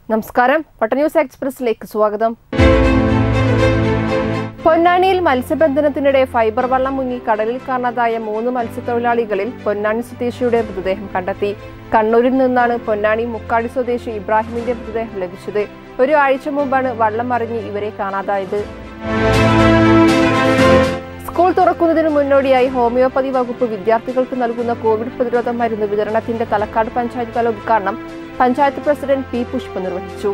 നമസ്കാരം വട്ട ന്യൂസ് എക്സ്പ്രസിലേക്ക് സ്വാഗതം പൊന്നാനിയിൽ മത്സ്യബന്ധനത്തിനിടെ ഫൈബർ വള്ളം മുങ്ങി കടലിൽ കാണാതായ മൂന്ന് മത്സ്യത്തൊഴിലാളികളിൽ പൊന്നാനി സ്വദേശിയുടെ മൃതദേഹം കണ്ടെത്തി കണ്ണൂരിൽ നിന്നാണ് പൊന്നാനി മുക്കാടി സ്വദേശി ഇബ്രാഹിമിന്റെ മൃതദേഹം ലഭിച്ചത് ഒരു ആഴ്ച മുമ്പാണ് വള്ളം മറിഞ്ഞ് ഇവരെ കാണാതായത് സ്കൂൾ തുറക്കുന്നതിന് മുന്നോടിയായി ഹോമിയോപ്പതി വകുപ്പ് വിദ്യാർത്ഥികൾക്ക് നൽകുന്ന കോവിഡ് പ്രതിരോധ മരുന്ന് വിതരണത്തിന്റെ തലക്കാട് പഞ്ചായത്ത് തല ഉദ്ഘാടനം പഞ്ചായത്ത് പ്രസിഡന്റ് പി പുഷ്പ നിർവഹിച്ചു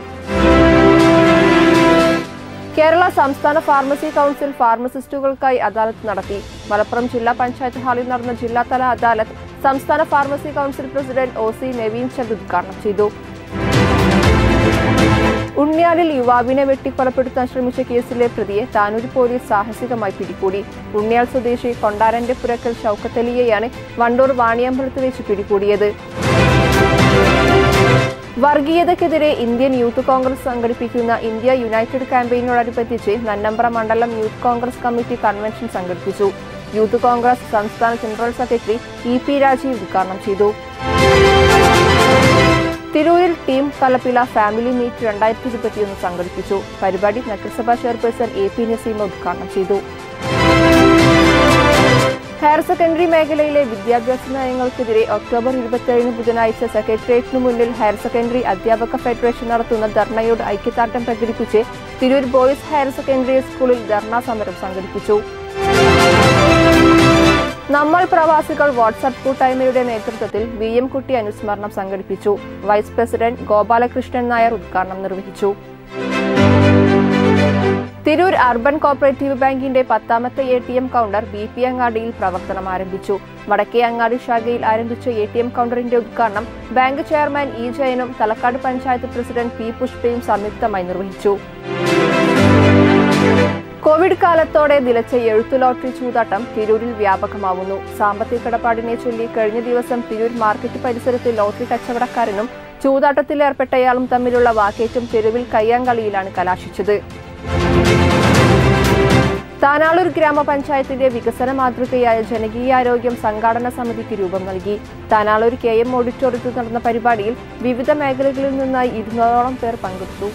കേരള സംസ്ഥാന ഫാർമസി കൗൺസിൽ ഫാർമസിസ്റ്റുകൾക്കായി അദാലത്ത് നടത്തി മലപ്പുറം ജില്ലാ പഞ്ചായത്ത് ഹാളിൽ നടന്ന ജില്ലാതല അദാലത്ത് സംസ്ഥാന pharmacy council president O C Naveen Chand ഉദ്ഘാടനം ചെയ്തു ഉണ്ണിയാലിൽ യുവാവിനെ വെട്ടിക്കൊലപ്പെടുത്താൻ ശ്രമിച്ച കേസിലെ പ്രതിയെ താനൂർ പോലീസ് സാഹസികമായി പിടികൂടി ഉണ്ണിയാൽ സ്വദേശി കൊണ്ടാരന്റെ പുരക്കൽ ഷൌക്കത്തലിയെയാണ് വണ്ടൂർ വാണിയമ്പലത്ത് വെച്ച് പിടികൂടിയത് വർഗീയതയ്ക്കെതിരെ ഇന്ത്യൻ യൂത്ത് കോൺഗ്രസ് സംഘടിപ്പിക്കുന്ന ഇന്ത്യ യുണൈറ്റഡ് ക്യാമ്പയിനോടനുബന്ധിച്ച് നന്നമ്പ്ര മണ്ഡലം യൂത്ത് കോൺഗ്രസ് കമ്മിറ്റി കൺവെൻഷൻ സംഘടിപ്പിച്ചു യൂത്ത് കോൺഗ്രസ് സംസ്ഥാന general secretary E P Rajeev ഉദ്ഘാടനം ചെയ്തു തിരൂരിൽ ടീം കലപ്പില ഫാമിലി മീറ്റ് രണ്ടായിരത്തി ഇരുപത്തിയൊന്ന് സംഘടിപ്പിച്ചു പരിപാടി നഗരസഭാ ചെയർപേഴ്സൺ എ പി നസീമ ഉദ്ഘാടനം ചെയ്തു ഹയർ സെക്കൻഡറി മേഖലയിലെ വിദ്യാഭ്യാസ നയങ്ങൾക്കെതിരെ ഒക്ടോബർ ഇരുപത്തിയേഴിന് ബുധനാഴ്ച സെക്രട്ടേറിയറ്റിനു മുന്നിൽ ഹയർ സെക്കൻഡറി അധ്യാപക ഫെഡറേഷൻ നടത്തുന്ന ധർണയോട് ഐക്യദാർഢ്യം പ്രകടിപ്പിച്ച് തിരൂർ ബോയ്സ് ഹയർ സെക്കൻഡറി സ്കൂളിൽ ധർണാ സമരം സംഘടിപ്പിച്ചു നമ്മൾ പ്രവാസികൾ വാട്സാപ്പ് കൂട്ടായ്മയുടെ നേതൃത്വത്തിൽ വി എം കുട്ടി അനുസ്മരണം സംഘടിപ്പിച്ചു വൈസ് പ്രസിഡന്റ് ഗോപാലകൃഷ്ണൻ നായർ ഉദ്ഘാടനം നിർവഹിച്ചു തിരൂർ അർബൻ കോപ്പറേറ്റീവ് ബാങ്കിന്റെ പത്താമത്തെ A T M counter B P അങ്ങാടിയിൽ പ്രവർത്തനം ആരംഭിച്ചു വടക്കേ അങ്ങാടി ശാഖയിൽ ആരംഭിച്ച എ ടി എം കൗണ്ടറിന്റെ ഉദ്ഘാടനം ബാങ്ക് ചെയർമാൻ ഇ ജയനും തലക്കാട് പഞ്ചായത്ത് പ്രസിഡന്റ് പി പുഷ്പയും സംയുക്തമായി നിർവഹിച്ചു കോവിഡ് കാലത്തോടെ നിലച്ച എഴുത്തു ലോട്ടറി ചൂതാട്ടം തിരൂരിൽ വ്യാപകമാവുന്നു സാമ്പത്തിക കടപ്പാടിനെ ചൊല്ലി കഴിഞ്ഞ ദിവസം തിരൂർ മാർക്കറ്റ് പരിസരത്ത് ലോട്ടറി കച്ചവടക്കാരനും ചൂതാട്ടത്തിലേർപ്പെട്ടയാളും തമ്മിലുള്ള വാക്കേറ്റം തെരുവിൽ കയ്യാങ്കളിയിലാണ് കലാശിച്ചത് താനാളൂർ ഗ്രാമപഞ്ചായത്തിന്റെ വികസന മാതൃകയായ ജനകീയാരോഗ്യം സംഘാടന സമിതിക്ക് രൂപം നൽകി താനാളൂർ കെ എം ഓഡിറ്റോറിയത്തിൽ നടന്ന പരിപാടിയിൽ വിവിധ മേഖലകളിൽ നിന്നായി ഇരുന്നൂറോളം പേർ പങ്കെടുത്തു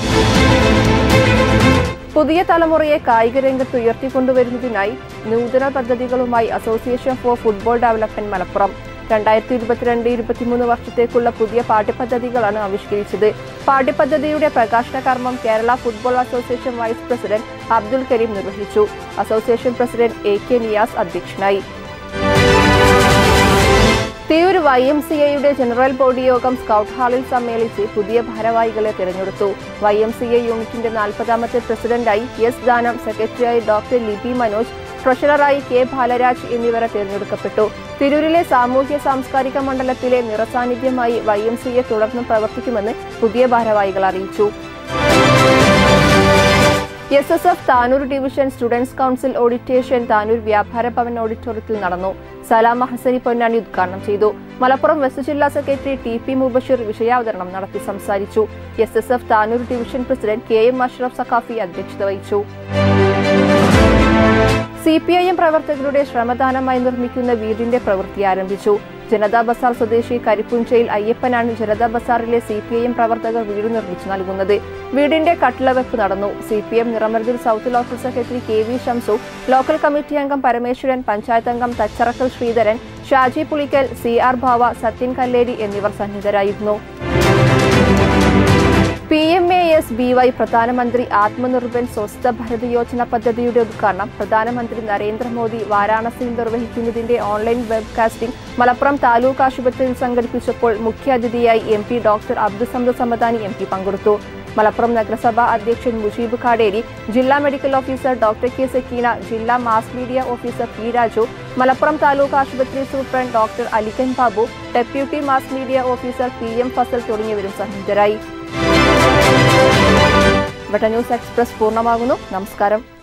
പുതിയ തലമുറയെ കായിക രംഗത്ത് ഉയർത്തിക്കൊണ്ടുവരുന്നതിനായി നൂതന പദ്ധതികളുമായി association for football development Malappuram രണ്ടായിരത്തി ഇരുപത്തിരണ്ട് ഇരുപത്തിമൂന്ന് വർഷത്തേക്കുള്ള പുതിയ പാഠ്യപദ്ധതികളാണ് ആവിഷ്കരിച്ചത് പാഠ്യപദ്ധതിയുടെ പ്രകാശന കർമ്മം Kerala football association vice president Abdul Kareem നിർവഹിച്ചു association president A K Niyas അധ്യക്ഷനായി തിരൂർ വൈ എം സി എയുടെ ജനറൽ ബോഡി യോഗം സ്കൗട്ട് ഹാളിൽ സമ്മേളിച്ച് പുതിയ ഭാരവാഹികളെ തിരഞ്ഞെടുത്തു വൈ എം സി എ യൂണിറ്റിന്റെ നാൽപ്പതാമത്തെ പ്രസിഡന്റായി എസ് ദാനം സെക്രട്ടറിയായി ഡോക്ടർ ലിബി മനോജ് ട്രഷററായി കെ ബാലരാജ് എന്നിവരെ തിരഞ്ഞെടുക്കപ്പെട്ടു തിരൂരിലെ സാമൂഹ്യ സാംസ്കാരിക മണ്ഡലത്തിലെ നിറസാന്നിധ്യമായി വൈ എം സി എ തുടർന്നും പ്രവർത്തിക്കുമെന്ന് പുതിയ ഭാരവാഹികൾ അറിയിച്ചു S S F Tanur division students council audition Tanur Vyapara Bhavan ഓഡിറ്റോറിയത്തിൽ നടന്നു സലാം ഹസനി പൊന്നാനി ഉദ്ഘാടനം ചെയ്തു മലപ്പുറം വെസ്റ്റ് ജില്ലാ സെക്രട്ടറി ടി പി മുബഷീർ വിഷയാവതരണം നടത്തി സംസാരിച്ചു S S F Tanur division president K M Ashraf Saqafi അധ്യക്ഷത വഹിച്ചു സി പി ഐ എം പ്രവർത്തകരുടെ ശ്രമദാനമായി നിർമ്മിക്കുന്ന വീടിന്റെ പ്രവൃത്തി ആരംഭിച്ചു ജനതാ ബസാർ സ്വദേശി കരിപ്പുഞ്ചയിൽ അയ്യപ്പനാണ് ജനതാ ബസാറിലെ സി പി ഐ എം പ്രവർത്തകർ വീട് നിർമ്മിച്ചു നൽകുന്നത് വീടിന്റെ കട്ടിളവെപ്പ് നടന്നു സി പി എം നിറമരുതിൽ south local secretary K V Shamsu local committee അംഗം പരമേശ്വരൻ പഞ്ചായത്ത് അംഗം തച്ചറക്കൽ ശ്രീധരൻ ഷാജി പുളിക്കൽ സി ആർ ഭാവ സത്യൻ കല്ലേരി എന്നിവർ സന്നിധരായിരുന്നു P M A S B Y പ്രധാനമന്ത്രി ആത്മനിർഭർ സ്വസ്ഥ ഭാരത് യോജന പദ്ധതിയുടെ ഉദ്ഘാടനം പ്രധാനമന്ത്രി നരേന്ദ്രമോദി വാരാണസിയിൽ നിർവഹിക്കുന്നതിന്റെ ഓൺലൈൻ വെബ്കാസ്റ്റിംഗ് മലപ്പുറം താലൂക്ക് ആശുപത്രിയിൽ സംഘടിപ്പിച്ചപ്പോൾ മുഖ്യാതിഥിയായി M P doctor Abdussamad Samadani M P പങ്കെടുത്തു മലപ്പുറം നഗരസഭാ അധ്യക്ഷൻ മുജീബ് കാടേരി ജില്ലാ medical officer doctor K Sakeena ജില്ലാ mass media officer P Raju Malappuram taluk ആശുപത്രി superintendent doctor അലിക്കൻ Babu deputy mass media officer P M Fasal തുടങ്ങിയവരും സന്നിഹിതരായി വട്ട ന്യൂസ് എക്സ്പ്രസ് പൂർണ്ണമാകുന്നു നമസ്കാരം